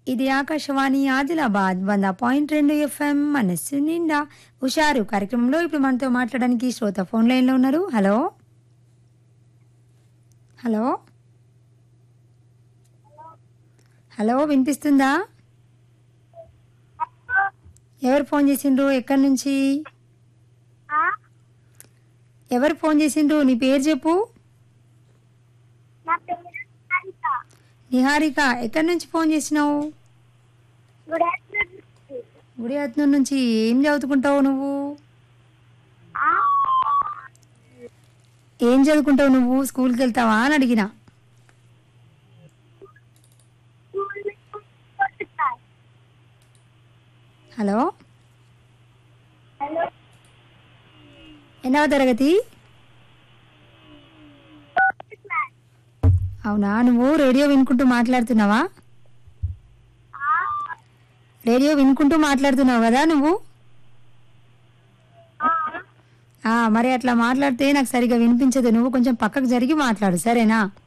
ఇది ఆకాశవాణి ఆదిలాబాద్ వంద పాయింట్ రెండు ఎఫ్ఎం మనస్సు నిండా హుషారు కార్యక్రమంలో ఇప్పుడు మనతో మాట్లాడడానికి శ్రోత ఫోన్ లైన్లో ఉన్నారు హలో హలో హలో వినిపిస్తుందా ఎవరు ఫోన్ చేసిండ్రు ఎక్కడి నుంచి ఎవరు ఫోన్ చేసిండ్రు నీ పేరు చెప్పు నా పేరు హరిత నిహారిక ఎక్కడి నుంచి ఫోన్ చేసినావు గుడ్ ఆఫ్టర్నూన్ గుడి అత్నూరు నుంచి ఏం చదువుకుంటావు నువ్వు ఏం చదువుకుంటావు నువ్వు స్కూల్కి వెళ్తావా అని అడిగిన హలో హలో ఎన్నవ తరగతి అవునా నువ్వు రేడియో వినుకుంటూ మాట్లాడుతున్నావా రేడియో వినుకుంటూ మాట్లాడుతున్నావు కదా నువ్వు ఆ, మరి అట్లా మాట్లాడితే నాకు సరిగా వినిపించదు నువ్వు కొంచెం పక్కకు జరిగి మాట్లాడు సరేనా